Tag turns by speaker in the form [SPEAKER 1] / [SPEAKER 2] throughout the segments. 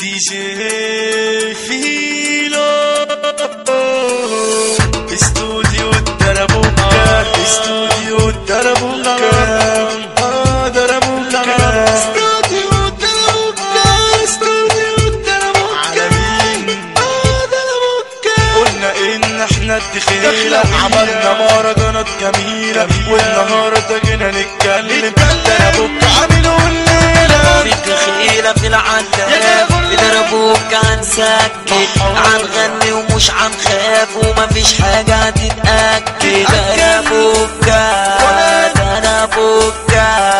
[SPEAKER 1] دي جي فيلو استوديو الدربوكا استوديو الدربوكا آه دربوكا استوديو الدربوكا استوديو الدربوكا عالمين آه دربوكا قلنا ان احنا الدخيلة عملنا مهرجانات جميلة والنهاردة جينا نتكلم دربوكا عاملوا الليلة
[SPEAKER 2] في الدخيلة في العداد بضربوك هنسكت هنغني ومش هنخاف ومفيش حاجة هتتأكد أنا بوكا ده أنا بوكا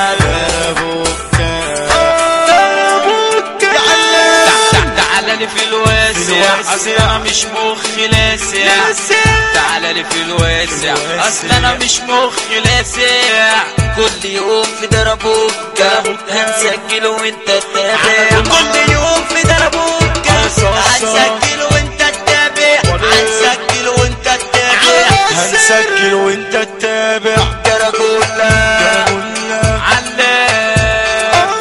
[SPEAKER 2] تعالى لي في الواسع اصل انا مش مخي لاسع تعالى لي في الواسع اصل انا مش مخي لاسع كل يوم في دربوكا هنسجل وانت تتابع كل يوم في دربوكا هنسجل وانت تتابع هنسجل وانت تتابع
[SPEAKER 1] هنسجل وانت تتابع
[SPEAKER 2] دربوكا
[SPEAKER 1] قلنا
[SPEAKER 2] علام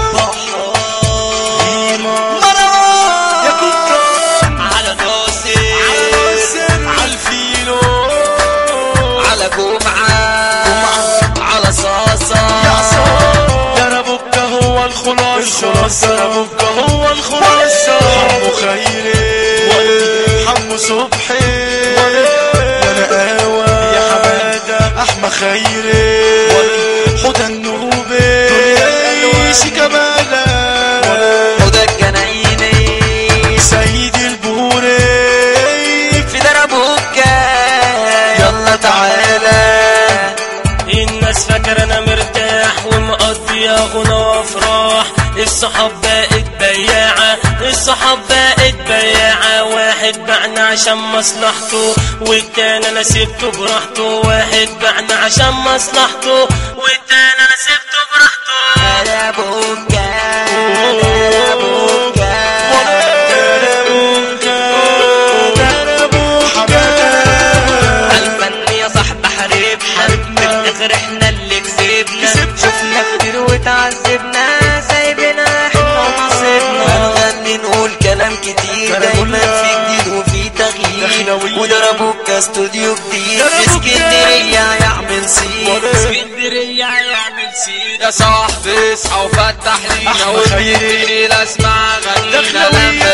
[SPEAKER 1] مروان يا كوكا
[SPEAKER 2] على راسي
[SPEAKER 1] على الفيلو
[SPEAKER 2] على جمعة على صاصة
[SPEAKER 1] دربوكا هو الخلاصة دربوكا هو الخلاصة حمو خيري حمو صبحي يا نقاوة يا حمادة أحمد خيري حدى النوبي شيكا مالا
[SPEAKER 2] هدى الجنايني
[SPEAKER 1] سيد البوري
[SPEAKER 2] في دربوكا يلا تعالى
[SPEAKER 3] الناس فاكر انا مرتاح ومقضيها غنى وافراح الصحاب بقت بياعة الصحاب بقت بياعة واحد بعنا عشان مصلحته والتاني انا سبته براحته واحد بعنا عشان مصلحته والتاني انا سبته براحته
[SPEAKER 2] دربوكا دربوكا الفن يا صاحب حريب حرب في الاخر احنا اللي كسبنا شفنا كتير وتعذبنا سايبنا احنا ونصيبنا هنغني نقول كلام كتير دايما في جديد وفي تغيير وضربوك استوديو جديد في اسكندرية يعمل صيت
[SPEAKER 3] اسكندرية يعمل سيد
[SPEAKER 2] يا صاحبي اصحى وفتح لينا
[SPEAKER 1] أحمد خيري.
[SPEAKER 2] واديني اسمع غنينا
[SPEAKER 1] دخلوية.
[SPEAKER 2] لما